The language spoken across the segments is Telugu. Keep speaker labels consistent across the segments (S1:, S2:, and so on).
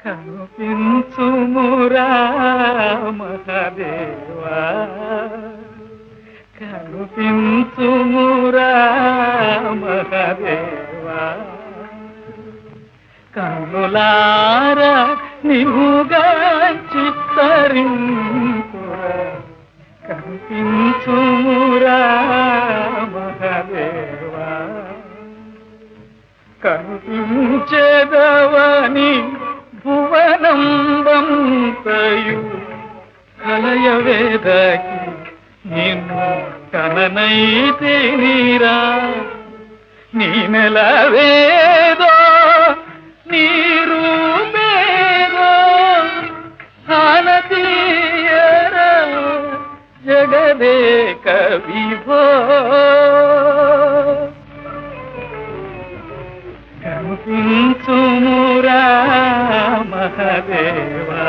S1: కనుపించుమురా మహాదేవా కనుపించుమురా మహాదేవా కన్నులార నిలుగా చిత్తరింపురా కనిపించుమురా మహాదేవా కనిపించేదవని భువనం బంతయు కలయవేదకి నిన్ను కననైతే నీరా నీ నెలవేదో నీరు పేదో హానతీయర జగదేక విభో కనిపించుమురా మహదేవా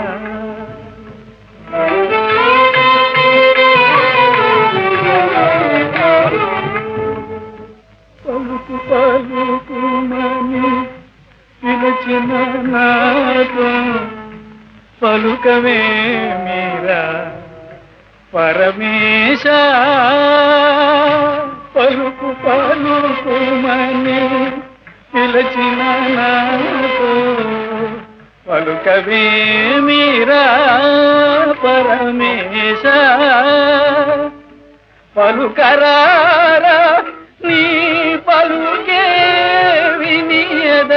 S1: పలుకు పలుకుమని పిలిచిన నాతో పలుకవే మీరా పరమేశ పలుకు పలుకుమని పిలిచిన నాతో పలుకవే మీరా పరమేశ పలుకరారా నీ పలుకే వినియద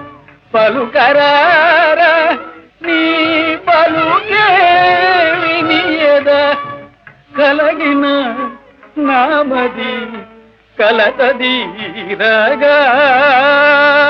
S1: పలుకరారా నీ పలుకే వినియద కలగిన నామది కలతదీరగా